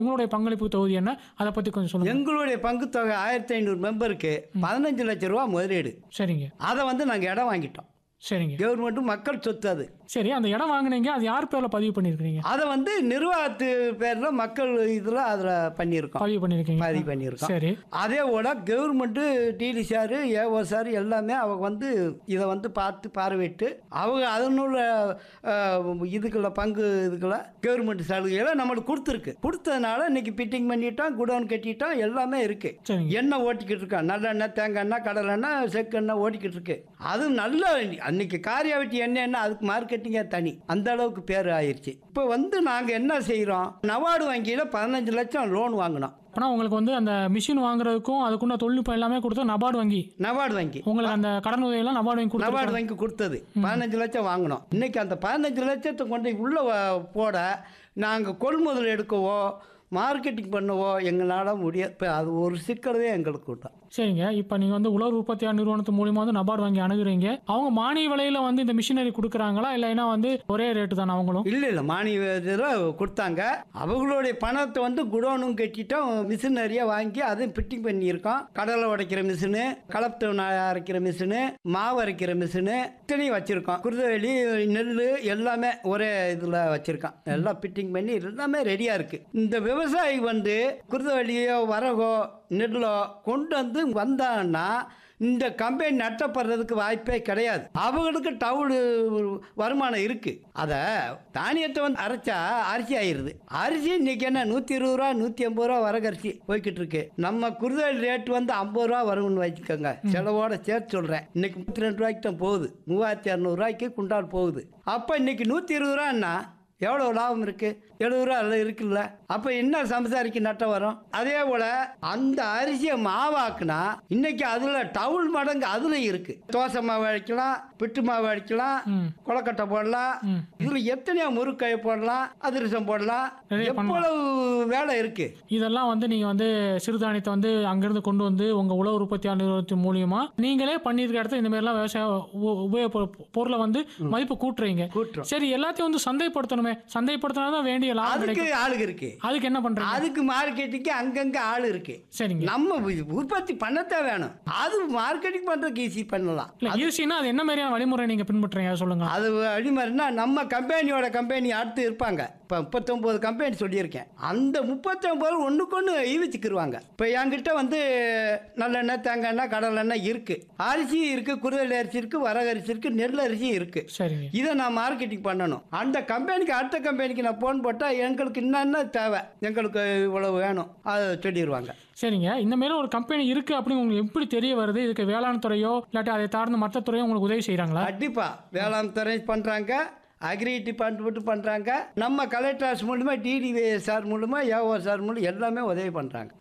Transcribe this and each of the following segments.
உங்களுடைய பங்களிப்பு தொகுதி என்ன அதை பத்தி கொஞ்சம் சொல்லுங்க எங்களுடைய பங்கு தொகை ஆயிரத்தி ஐநூறு மெம்பருக்கு பதினஞ்சு லட்ச ரூபா முதலீடு சரிங்க அதை வந்து நாங்கள் இடம் வாங்கிட்டோம் சரிங்க கவர்மெண்ட்டும் மக்கள் சொத்து அது சரி அந்த இடம் வாங்குனீங்க அது யார் பேர்ல பதிவு பண்ணிருக்கீங்க அதை வந்து நிர்வாகத்து பேரில் மக்கள் இதில் அதில் பண்ணியிருக்கோம் பதிவு பண்ணிருக்கீங்க பதிவு பண்ணியிருக்கோம் சரி அதே போல் government DD sir AO sir எல்லாமே அவங்க வந்து இதை வந்து பார்த்து பார்வையிட்டு அவங்க அதனுள்ள அஹ், இதுக்குள்ள பங்கு இதுக்குள்ள கவர்மெண்ட் சலுகைகளை நம்மளுக்கு கொடுத்துருக்கு கொடுத்ததுனால இன்னைக்கு ஃபிட்டிங் பண்ணிட்டோம் குடோன் கட்டிட்டோம் எல்லாமே இருக்கு சரிங்க எண்ணெய் ஓட்டிக்கிட்டு இருக்கோம் நல்லெண்ணெய் தேங்காய் எண்ணெய் கடலெண்ணெய் செக்கெண்ணெய் ஓட்டிக்கிட்டு இருக்கு அது நல்ல அன்னைக்கு காரியாவட்டி எண்ணெய் என்ன அதுக்கு மார்க்கெட்டிங்கே தனி அந்த அளவுக்கு பேர் ஆயிருச்சு இப்போ வந்து நாங்கள் என்ன செய்கிறோம் நவார்டு வங்கியில் பதினஞ்சு லட்சம் லோன் வாங்கினோம் ஆனா உங்களுக்கு வந்து அந்த மிஷின் வாங்குறதுக்கும் அதுக்குள்ள தொழில்நுட்பம் எல்லாமே கொடுத்தா நபார்டு வங்கி நவார்டு வங்கி உங்களுக்கு அந்த கடன் உதவியெல்லாம் நபார்டு வங்கி நபார்டு கொடுத்து வங்கி கொடுத்தது பதினஞ்சு லட்சம் வாங்கினோம் இன்னைக்கு அந்த பதினஞ்சு லட்சத்தை கொண்டு உள்ள வ- போட நாங்கள் கொள்முதல் எடுக்கவோ மார்க்கெட்டிங் பண்ணவோ எங்களால் முடியாது இப்போ அது ஒரு சிக்கலவே எங்களுக்கு விட்டோம் சரிங்க இப்போ நீங்கள் வந்து உலர் உற்பத்தியாளர் நிறுவனத்து மூலியமா வந்து நபார்டு வங்கி அணுகுறீங்க அவங்க மானிய விலையில வந்து இந்த மிஷினரி கொடுக்குறாங்களா இல்லைன்னா வந்து ஒரே ரேட்டு தானே அவங்களும் இல்லை இல்லை மானிய இதில் கொடுத்தாங்க அவங்களுடைய பணத்தை வந்து குடோனும் கட்டிட்டோம் மிஷினரியாக வாங்கி அதையும் ஃபிட்டிங் பண்ணியிருக்கோம் கடலை உடைக்கிற மிஷினு கலப்பு அரைக்கிற மிஷினு மாவு அரைக்கிற மிஷினு இத்தனையும் வச்சுருக்கோம் குருதவெளி நெல் எல்லாமே ஒரே இதில் வச்சுருக்கோம் எல்லாம் ஃபிட்டிங் பண்ணி எல்லாமே ரெடியாக இருக்குது இந்த விவசாயி வந்து குருதவெளியோ வரகோ நெல்லோ கொண்டு வந்து வந்தான்னா இந்த கம்பெனி நட்டப்படுறதுக்கு வாய்ப்பே கிடையாது அவங்களுக்கு டவுனு வருமானம் இருக்கு அதை தானியத்தை வந்து அரைச்சா அரிசி ஆயிருது அரிசி இன்னைக்கு என்ன நூற்றி இருபது ரூபா நூற்றி ஐம்பது ரூபா வரகரிசி போய்கிட்டு இருக்கு நம்ம குருதல் ரேட் வந்து ஐம்பது ரூபா வரும்னு வச்சுக்கோங்க செலவோட சேர்த்து சொல்கிறேன் இன்னைக்கு முப்பத்தி ரெண்டு ரூபாய்க்கு தான் போகுது மூவாயிரத்தி இரநூறுவாய்க்கு குண்டால் போகுது அப்போ இன்னைக்கு நூற்றி இருபது ரூபான்னா எவ்வளோ லாபம் இருக்கு எழுபது ரூபா அதில் இருக்குல்ல அப்போ என்ன சம்சாரிக்கு நட்டம் வரும் அதே போல் அந்த அரிசியை மாவாக்குனா இன்னைக்கு அதில் டவுல் மடங்கு அதில் இருக்கு தோசை மாவு அடிக்கலாம் பிட்டு மாவு அடிக்கலாம் ம். கொலக்கட்டை போடலாம் ம். இதில் எத்தனையோ முறுக்காய் போடலாம் அதிரசம் போடலாம் நிறைய எவ்வளவு வேலை இருக்கு இதெல்லாம் வந்து நீங்க வந்து சிறுதானியத்தை வந்து அங்கிருந்து கொண்டு வந்து உங்க உழவு உற்பத்தியாளர் நிறுவனத்தின் மூலியமா நீங்களே பண்ணியிருக்க இடத்துல இந்த மாதிரிலாம் விவசாய உ- உபயோக பொ- பொருளை வந்து மதிப்பு கூட்டுறீங்க கூட்டுறோம் சரி எல்லாத்தையும் வந்து சந்தைப்படுத்தணுமே சந்தைப்படுத்தினா தான் வேண்டிய லாபம் அதுக்கு கிடைக்கும் ஆளுங்க இருக்கு அதுக்கு என்ன பண்றீங்க அதுக்கு மார்க்கெட்டுக்கு அங்கங்க ஆள் இருக்கு சரிங்க நம்ம உற்பத்தி பண்ணத்தான் வேணும் அது மார்க்கெட்டிங் பண்றதுக்கு ஈஸி பண்ணலாம் இல்ல ஈஸினா அது என்ன மாதிரியான வழிமுறை நீங்க பின்பற்றுறீங்க அதை சொல்லுங்க அது வழிமுறைனா நம்ம கம்பெனியோட கம்பெனி அடுத்து இருப்பாங்க இப்போ முப்பத்தொம்போது கம்பெனி சொல்லியிருக்கேன் அந்த முப்பத்தொம்போது ஒன்றுக்கு ஒன்று ஈவிச்சுக்கிருவாங்க இப்போ என்கிட்ட வந்து நல்லெண்ணெய் தேங்காய் எண்ணெய் கடலை எண்ணெய் இருக்குது அரிசி இருக்குது குருவல் அரிசி இருக்குது வரகரிசி இருக்குது நெல் அரிசி இருக்குது சரிங்க இதை நான் மார்க்கெட்டிங் பண்ணணும் அந்த கம்பெனிக்கு அடுத்த கம்பெனிக்கு நான் ஃபோன் போட்டால் எங்களுக்கு என்னென்ன தேவை எங்களுக்கு இவ்வளவு வேணும் அதை சொல்லிடுவாங்க சரிங்க இந்த மாதிரி ஒரு கம்பெனி இருக்கு அப்படின்னு உங்களுக்கு எப்படி தெரிய வருது இதுக்கு வேளாண் துறையோ இல்லாட்டி அதை சார்ந்த மற்ற துறையோ உங்களுக்கு உதவி செய்றாங்களா கண்டிப்பா வேளாண் துறை பண்றாங்க அக்ரி டிபார்ட்மெண்ட் பண்றாங்க நம்ம கலெக்டர்ஸ் மூலமா டிடிவி சார் மூலமா ஏஓ சார் மூலம் எல்லாமே உதவி பண்றாங்க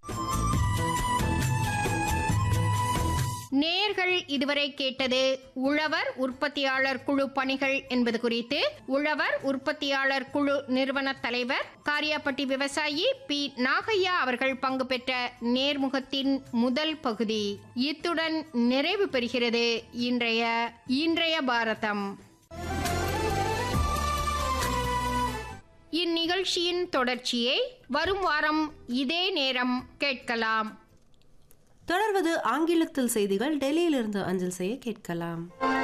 நேர்கள் இதுவரை கேட்டது உழவர் உற்பத்தியாளர் குழு பணிகள் என்பது குறித்து உழவர் உற்பத்தியாளர் குழு நிறுவன தலைவர் காரியாப்பட்டி விவசாயி பி நாகையா அவர்கள் பங்கு பெற்ற நேர்முகத்தின் முதல் பகுதி இத்துடன் நிறைவு பெறுகிறது இன்றைய இன்றைய பாரதம் இந்நிகழ்ச்சியின் தொடர்ச்சியை வரும் வாரம் இதே நேரம் கேட்கலாம் தொடர்வது ஆங்கிலத்தில் செய்திகள் டெல்லியிலிருந்து அஞ்சல் செய்ய கேட்கலாம்